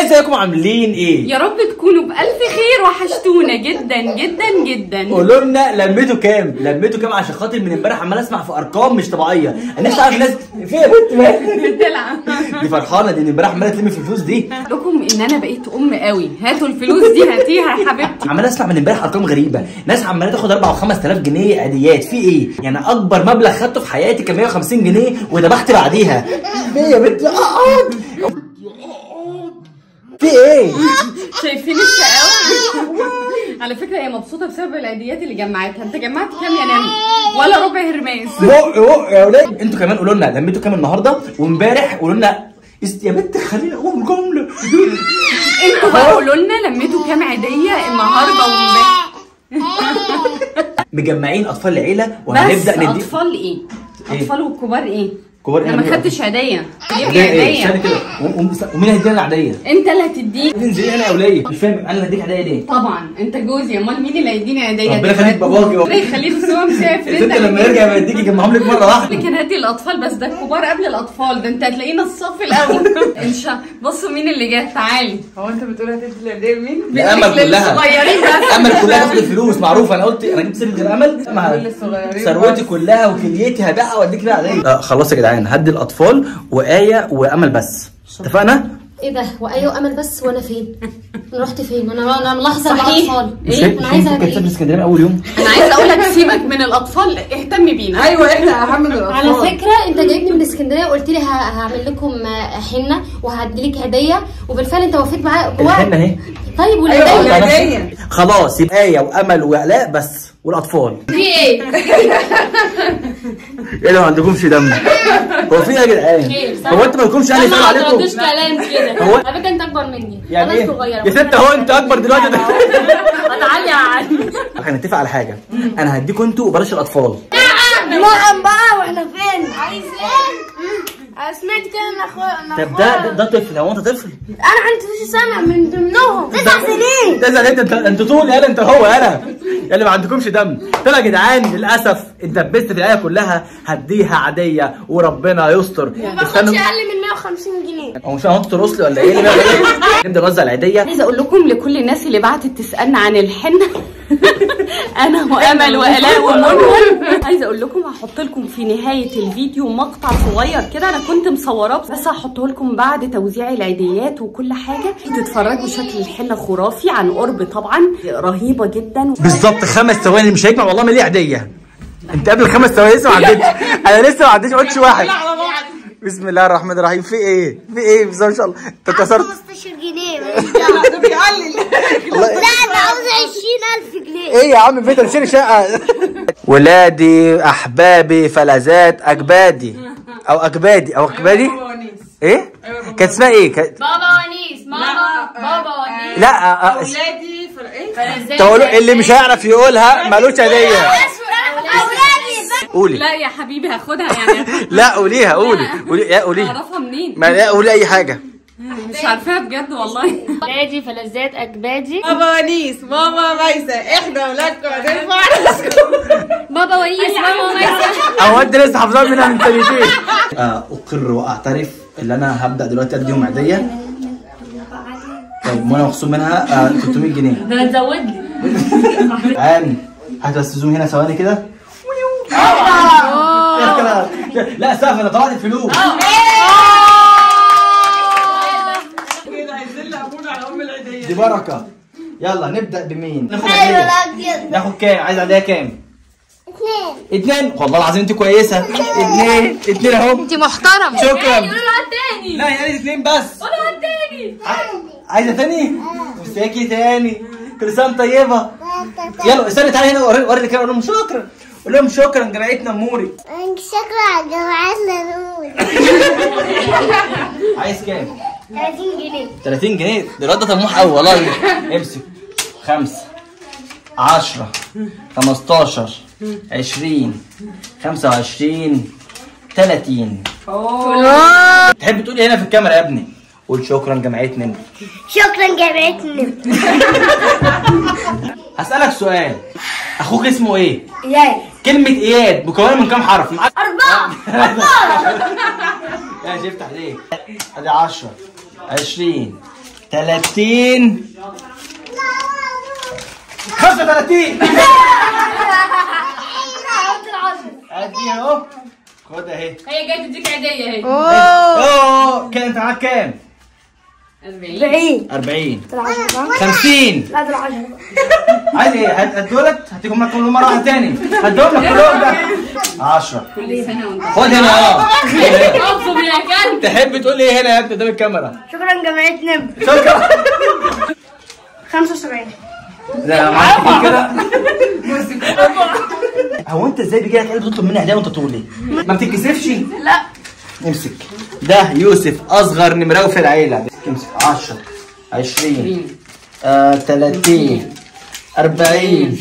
ازيكم عاملين ايه يا رب تكونوا بألف خير وحشتونا جدا جدا جدا قولوا لنا لميتوا كام لميتوا كام عشان خاطر من امبارح عمال اسمع في ارقام مش طبيعيه انا نفسي اعرف ناس في يا بنت مالك؟ بتلعب دي فرحانه دي ان امبارح عماله تلم في الفلوس دي لكم ان انا بقيت ام قوي هاتوا الفلوس دي هاتيها يا حبيبتي عمال اسمع من امبارح ارقام غريبه ناس عماله تاخد 4 و 5000 جنيه عاديات في ايه يعني اكبر مبلغ خدته في حياتي كان 150 جنيه وذبحت بعديها في إيه يا بنت اقعد في ايه شايفين الشقاوة على فكرة هي مبسوطة بسبب العيديات اللي جمعتها انت جمعت كام يا نمر ولا ربع هرماس بق بق يا ولاد انتوا كمان قولوا لنا لميتوا كام النهارده وامبارح قولوا لنا است- يا بنت خليني اقول جمله انتوا بقى قولوا لنا لميتوا كام عيدية النهاردة وامبارح مجمعين اطفال العيله بس وهنبدا ندي اطفال ايه؟ إيه؟ اطفال والكبار ايه؟ كبار إيه؟ انا ما خدتش عيدية جيب عادية لي ايه استنى عيدية كده و- و- ومين هيدينا العاديه انت اللي هتديني تنزلي انا يا وليه مش فاهم انا اللي هديك عاديه ليه طبعا انت جوزي امال مين اللي هيديني عيدية ربنا يخليك باباكي ربنا يخليك بس هو مسافر انت لما يرجع يديك يجمعهم لك مره واحده لكن هاتي الاطفال بس ده الكبار قبل الاطفال ده انت هتلاقينا الصف الاول ان شاء بصوا مين اللي جه تعالي هو انت بتقول هتدي العيدية لمين؟ لامل كلها صغيرين بس امل كلها تاخد الفلوس معروف انا قلت انا جبت سيره غير امل مع كل الصغيرين ثروتي بس. كلها وكليتي هبيعها واديك بيها عاديه آه خلاص يا جدعان هدي الاطفال وايه وامل بس اتفقنا؟ ايه ده وايوه امل بس وانا فين انا رحت فين انا انا ملاحظه صحيح. الاطفال مش ايه انا عايزه ممكن تسافر ايه اسكندريه من اول يوم انا عايزه اقول لك سيبك من الاطفال اهتم بينا ايوه احنا اهم من على الاطفال فكره انت جايبني من اسكندريه وقلت لي ه- هعمل لكم آه، حنه وهدي لك هديه وبالفعل انت وفيت معايا الحنه اهي طيب ايوه والهديه العيدية خلاص يبقى ايه وامل وعلاء بس والاطفال في ايه ايه اللي ما عندكمش دم هو في ايه يا جدعان خير، صح؟ هو انتوا ما لكمش يعني ما سؤال عليكم تردوش كلام كده هو- على فكره انت اكبر مني يعني انا ايه صغيره يا ست اهو انت اكبر دلوقتي ده هتعلي عني هنتفق على حاجه انا هديكوا انتوا وبلاش الاطفال نعم بقى واحنا فين عايز ايه سمعت كده ان اخويا طب ده ده- ده طفل هو انت طفل انا عندي سنه من ضمنهم تسع سنين ده زي انت انت انت طول يالا انت هو يالا يا اللي ما عندكمش دم طب يا جدعان للاسف انت لبست في الايه كلها هديها عاديه وربنا يستر ما باخدش اقل من 150 جنيه هو مش هنط رسل ولا ايه اللي بقى ايه نبدا نوزع العيديه عايزه اقول لكم لكل الناس اللي بعتت تسالنا عن الحنه انا وامل والاء ومنى عايزه اقول لكم هحط لكم في نهايه الفيديو مقطع صغير كده انا كنت مصوراه بس هحطه لكم بعد توزيع العيديات وكل حاجه تتفرجوا شكل الحنه خرافي عن قرب طبعا رهيبه جدا بالظبط خمس ثواني مش هيجمع والله ما ليه عيديه انت قبل الخمس ثواني لسه ما عدتش انا لسه ما عدتش قلتش واحد على بعض بسم الله الرحمن الرحيم في ايه في ايه بسم الله ما شاء الله انت كسرت 15 جنيه لا ده بيقلل الله لا انا عاوز 20000 جنيه ايه يا عم فين تشتري شقه ولادي احبابي فلذات اجبادي او اجبادي او اجبادي ايه كانت اسمها ايه كانت بابا ونيس ماما بابا ونيس لا آه، آه، اولادي فر ايه تقولوا اللي مش هيعرف يقولها ملوش هديه اولادي قولي لا يا حبيبي هاخدها يعني لا قوليها قولي قولي يا قوليها اعرفها منين ما لا قولي اي حاجه مش عارفاها بجد والله ولادي فلذات اجبادي بابا ونيس ماما ميسة احنا ولادكم هنرفع راسكم بابا ونيس ماما ونيس او انت لسه حافظها منها من سنتين اقر واعترف ان انا هبدا دلوقتي اديهم عيديه طيب منى مخصوم منها آه، 300 جنيه ده انا تزود لي عاني هتوسزوهم هنا ثواني كده لا استنى انا طلعت الفلوس كده عايزين ابونا على ام العيدية دي بركه يلا نبدا بمين ناخد عيديه ناخد كام عايز عيديه كام اثنين اتنين والله العظيم انت كويسه اتنين اتنين اهو انت محترم شكرا تاني لا يا ريت اتنين بس قولوا تاني عايزه تاني مساكي تاني كل سنه وأنت طيبه يلا استني تعالي هنا وريني وريني كده قول لهم شكرا قول لهم شكرا جمعيتنا اموري شكرا جمعتنا نور عايز كام 30 جنيه 30 جنيه دلوقتي ده طموح قوي والله امسك خمسة عشرة خمستاشر عشرين خمسة وعشرين تلاتين تحب تقول إيه هنا في الكاميرا يا ابني قول شكرا جمعية نمر شكرا جمعتنا هسألك سؤال أخوك اسمه إيه؟ ياي كلمة إياد مكونة من كام حرف؟ معاك أربعة ماشي افتح ليه؟ ادي 10 20 30 35 ادي اهو خد اهي هي جايه تديك عيديه اهي اوه كان انت معاك كام؟ 40 40 50 لا دول 10 عايز ايه؟ هت- هدولك هديهم لك كل مره واحده تاني هديهم لك كلهم ده 10 كل سنه وانت خد هنا اه خد هنا. اطلب يا كلب تحب تقول لي ايه هنا يا ابني قدام الكاميرا؟ شكرا جمعية نب شكرا 75 لا معاك كده هو انت ازاي بيجي لك قلب تطلب مني هديه وانت طول ليه؟ ما بتتكسفش؟ لا امسك ده يوسف اصغر نمراوي في العيله امسك 10 20 آه 30 40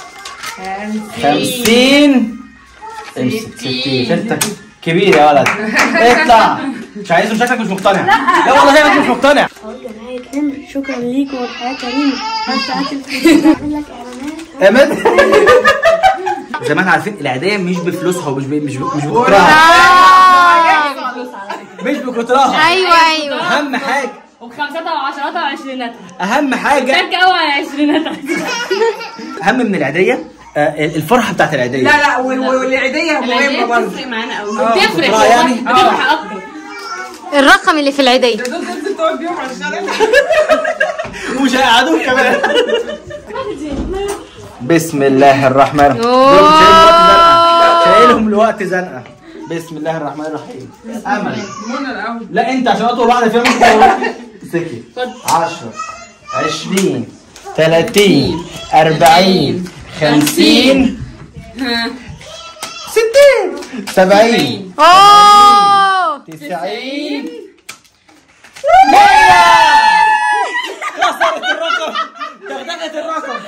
50 امسك 60 انت كبير يا ولد اطلع مش عايزه شكلك مش مقتنع لا والله شكلك مش مقتنع جمعية نب شكرا ليكم والحياة كريمة انت قاتل اعمل لك اعلانات امد زي ما احنا عارفين العيديه مش بفلوسها ومش ب... مش ب... مش بكترها مش بكترها ايوه ايوه اهم حاجه وبخمساتها وعشراتها وعشريناتها اهم حاجه تك قوي على عشريناتها اهم من العيديه آه، الفرحه بتاعت العيديه لا لا وال- والعيدية مهمة برضه بتفرق معانا قوي آه، بتفرق بتفرق يعني؟ والله، بتفرق اكتر الرقم اللي في العيديه دول تنزل تقعد بيهم على الشارع ومش هيقعدوك كمان بسم الله الرحمن الرحيم دول شايلهم لوقت زنقه شايلهم لوقت زنقه بسم الله الرحمن الرحيم امل منى الأول لا انت عشان اطول واحده فيها ممكن تقول سكت 10 20 30 40 50 60 70 اوه 90 كسرت الرقم دغدغت الرقم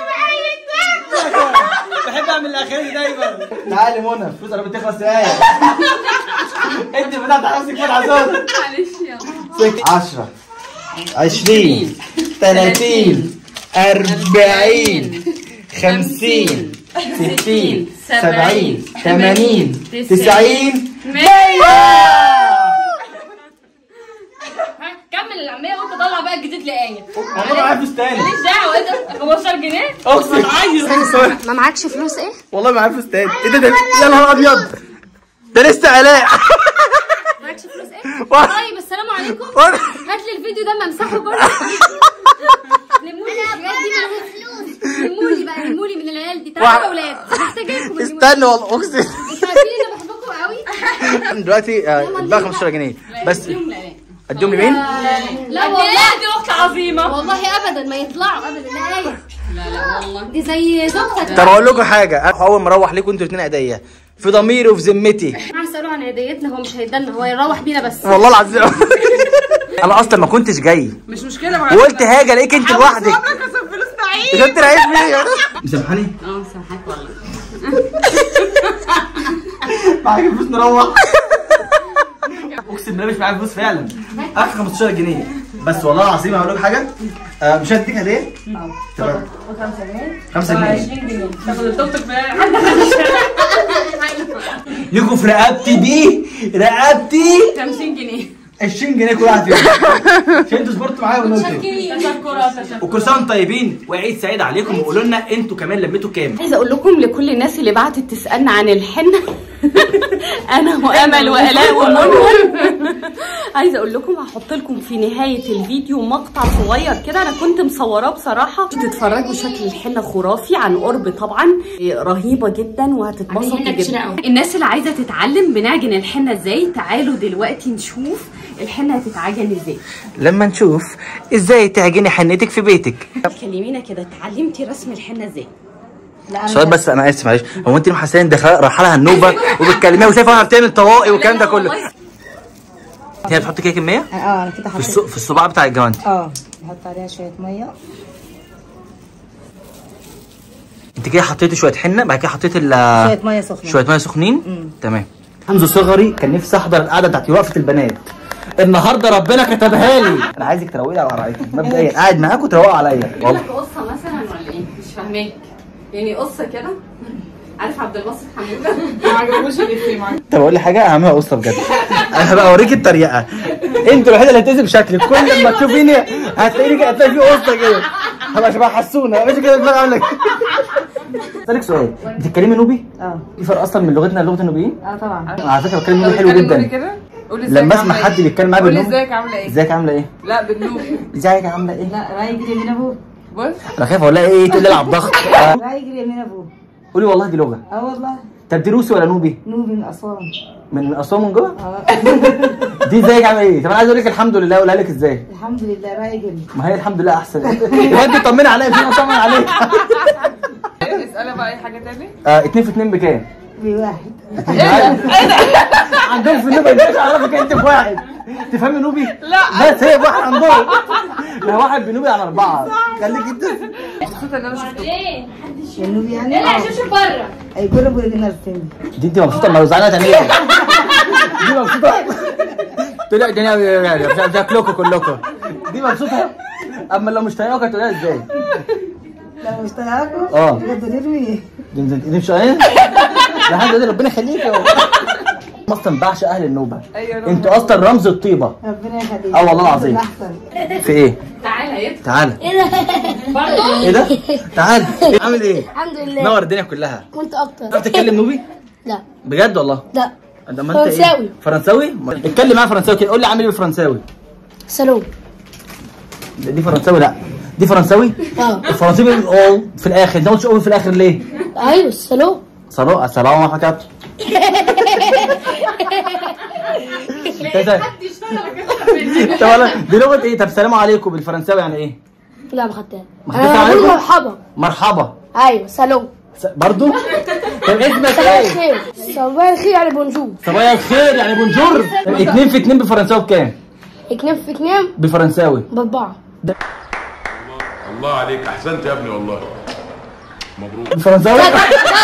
بحب اعمل الاخير دايما تعالي منى الفلوس انا بتخلص نهايه انت فتحت على نفسك فتحه سوداء معلش يا 10 20 30 40 50 60 70 80 90 كمل العمليه وانت طلع بقى الجديد لآية والله معايا فلوس تاني ماليش دعوه ايه ده 15 جنيه اقسم ما معكش فلوس ايه؟ والله معايا فلوس تاني ايه ده ده يا نهار ابيض ده لسه علاء معكش فلوس ايه؟ طيب السلام عليكم هات لي الفيديو ده ممسحه بره لمولي الحاجات دي من لمولي بقى لمولي من العيال دي تعالوا يا اولاد محتاجاكم استنى والله اقسم انتوا عارفين انا بحبكم قوي دلوقتي آه، اتباع 15 جنيه بس يوم لآية اديهم لمين؟ لا والله والله دي اخت عظيمه والله ابدا ما يطلعوا ابدا لا ايه لا لا والله دي زي زوجتك طب اقول لكم حاجه انا اول ما اروح ليكم انتوا الاثنين عيديه في ضميري وفي ذمتي هسأله عن هديتنا هو مش هيدلنا هو يروح بينا بس والله العظيم انا اصلا ما كنتش جاي مش مشكلة ما وقلت هاجي الاقيك انت لوحدك كسب فلوس تعيش انت رعيب فيا مسامحاني اه سامحاك والله معاك فلوس نروح اقسم بالله مش معايا فلوس فعلا اخر 15 جنيه بس والله العظيم هقول لك حاجه آه، مش هديك هديه؟ اه 5 جنيه 5 جنيه 20 جنيه تاخد التوك توك في حد ليكوا في رقبتي دي رقبتي 50 جنيه 20 جنيه كل واحد فيهم عشان انتوا صبرتوا معايا ونقولوا تشكرات تشكرات وكل سنه وانتم طيبين وعيد سعيد عليكم وقولوا لنا انتوا كمان لميتوا كام عايزه اقول لكم لكل الناس اللي بعتت تسالنا عن الحنه انا وامل والاء ومنى عايزه اقول لكم هحط لكم في نهايه الفيديو مقطع صغير كده انا كنت مصوراه بصراحه تتفرجوا شكل الحنه خرافي عن قرب طبعا رهيبه جدا وهتتبسطوا الحنة كتيرة جدا قوي. الناس اللي عايزه تتعلم بنعجن الحنه ازاي تعالوا دلوقتي نشوف الحنه هتتعجن ازاي لما نشوف ازاي تعجني حنتك في بيتك كلمينا كده اتعلمتي رسم الحنه ازاي سؤال بس انا اسف معلش هو انت محسن داخله رايحه لها النوبه وبتكلميها وشايفه واحده بتعمل طواقي والكلام ده كله انت بتحط كده كميه اه انا كده في حطيت الص- في الصباع بتاع الجوانتي اه نحط عليها شويه ميه انت كده حطيتي شويه حنه بعد كده حطيتي ال شويه ميه سخنه شويه ميه سخنين تمام منذ صغري كان نفسي احضر القعده بتاعت وقفه البنات النهارده ربنا كتبها لي انا عايزك تروقي لي على رأيك مبدئيا قاعد معاكم تروقوا عليا والله قصه مثلا ولا ايه مش فاهماك يعني قصه كده عارف عبد الباسط حموده ما عجبوش الافيه معاك طب اقول لي حاجه هعملها قصه بجد انا هبقى اوريك الطريقه انت الوحيده اللي هتقسم شكلك كل ما تشوفيني هتلاقيني كده- هتلاقي في قصه كده هبقى شبه حسونه ماشي كده دماغي عامله كده اسالك سؤال بتتكلمي نوبي؟ اه في فرق اصلا من لغتنا لغه النوبيين؟ اه طبعا على فكره بتكلم نوبي حلو بتتكلم نوبي جدا كده قولي ازيك لما اسمع عاملة حد ايه؟ بيتكلم معايا قولي بالنوبي ازيك عامله ايه ازيك عامله ايه؟ لا بالنوبي ازيك عامله ايه؟ لا رايح يجري من ابوه بص انا خايف اقول لها ايه تقول لي العب ضغط آه. رايح يجري من ابوه قولي والله دي لغه اه والله طب دي روسي ولا نوبي؟ نوبي من اسوان من اسوان من جوه؟ اه دي ازيك عامله ايه؟ طب انا عايز اقول لك الحمد لله اقولها لك ازاي؟ الحمد لله رايح يجري ما هي الحمد لله احسن يبقى انت طمني عليا فين اطمن عليك اسالها بقى اي حاجه تاني آه، اتنين في اتنين بكام؟ بواحد عندهم في النوبة ازاي اعرفك انت في واحد تفهمي نوبي؟ لا بس هي بواحد عندهم لا واحد بنوبي على اربعة خليك انت مبسوطه ان انا شفته ليه؟ النوبي يعني لا شوف بره هيقولوا بيجي ناس تاني دي انت مبسوطة لما زعلانة تعملي ايه؟ دي مبسوطة تقول لها ده انا بتاكلكوا كلكم دي مبسوطة اما لو مش طايقاك هتقولها ازاي؟ لو مش طايقاكوا اه. بجد نرمي دي دي دي مش طايقين؟ لحد دلوقتي ربنا يخليك يا اصلا بعشق اهل النوبة ايوه ربنا. انتوا اصلا رمز الطيبة ربنا يخليك اه والله العظيم. احسن في ايه؟ تعالى يا تعالى برضه ايه ده؟ تعالى عامل ايه؟ الحمد لله نور الدنيا كلها كنت اكتر تعرف تتكلم نوبي؟ لا بجد والله؟ لا ده ما انت فرنساوي. ايه؟ فرنساوي؟ اتكلم معايا فرنساوي كده قول لي عامل ايه بالفرنساوي؟ سلام دي فرنساوي لا دي فرنساوي؟ اه الفرنساوي او في الاخر انت ما قلتش او في الاخر ليه؟ ايوه سلام سلام السلام عليكم طب انا دي لغه ايه؟ طب سلام عليكم بالفرنساوي يعني ايه؟ لا ما خدتها ما خدتها انا بقول عليكم؟ مرحبا مرحبا ايوه سلام س- برضو؟ طب اسمك صباح ايه؟ الخير صباح الخير يعني بونجور صباح الخير يعني بونجور اتنين في اتنين بالفرنساوي بكام؟ اتنين في اتنين بالفرنساوي باربعة الله عليك احسنت يا ابني والله مبروك بالفرنساوي يا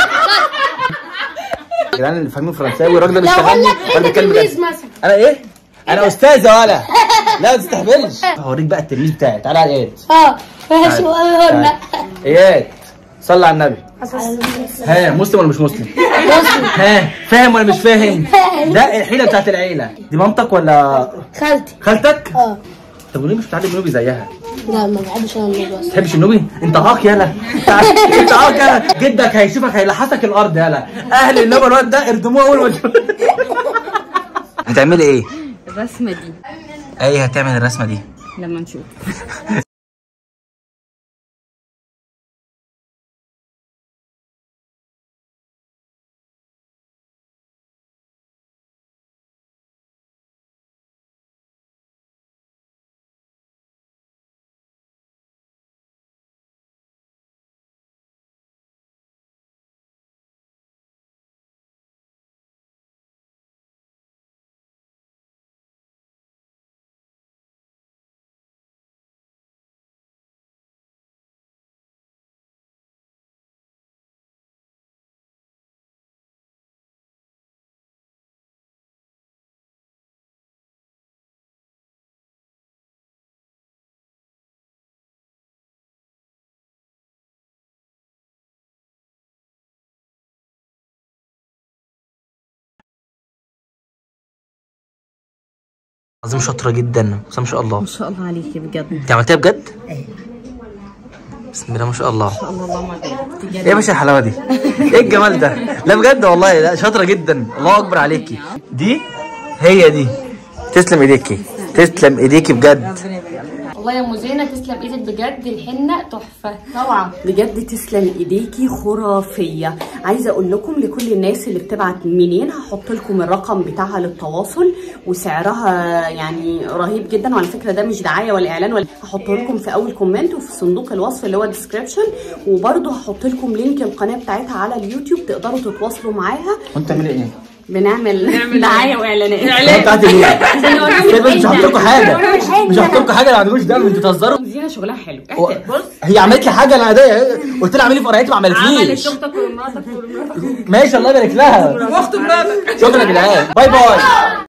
جدعان اللي فاهمين فرنساوي الراجل ده لو اقول بيشتغلني لك ولا انت بيتكلم تلميذ بجد مثلا انا ايه؟ انا استاذه ولا لا ما تستهبلش هوريك بقى التلميذ بتاعي تعالى على اياد اه ماشي ولا لا اياد صلي على النبي ها مسلم ولا مش مسلم؟ ها فاهم ولا مش فاهم؟ ده الحيله بتاعت العيله دي مامتك ولا خالتي خالتك؟ اه طب وليه مش بتتعلم نوبي زيها؟ لا ما بحبش انا الموضوع ما تحبش النوبي؟ انت عاق يالا انت عاق يالا جدك هيشوفك هيلحسك الارض يالا اهل النوبه الواد ده اردموه اول ما تشوف هتعملي ايه؟ الرسمه دي ايه هتعمل الرسمه دي؟ لما نشوف عظيم شاطره جدا بس ما شاء الله ما شاء الله عليكي بجد انت عملتيها بجد؟ بسم الله ما شاء الله اللهم بارك ايه يا باشا الحلاوه دي؟ ايه الجمال ده؟ لا بجد والله لا شاطره جدا الله اكبر عليكي دي هي دي تسلم ايديكي تسلم ايديكي بجد والله يا ام زينه تسلم ايدك بجد الحنه تحفه طبعا بجد تسلم ايديكي خرافيه عايزه اقول لكم لكل الناس اللي بتبعت منين هحط لكم الرقم بتاعها للتواصل وسعرها يعني رهيب جدا وعلى فكره ده مش دعايه ولا اعلان ولا هحطه لكم في اول كومنت وفي صندوق الوصف اللي هو ديسكريبشن وبرده هحط لكم لينك القناه بتاعتها على اليوتيوب تقدروا تتواصلوا معاها وانت تعملي ايه؟ بنعمل دعايه واعلانات القناه بتاعتي ليه؟ عشان نوريهم سيبك مش هحط لكم حاجه الحنة. مش هحط لكم حاجه ما عندكوش دم انتوا بتهزروا زينه شغلها حلو و- بص هي عملت لي حاجه انا ده قلت لها اعملي في قرايتي ما عملت عملتليش اختك ومراتك ومراتك ماشي الله يبارك لها واخته مراتك شكرا يا جدعان باي باي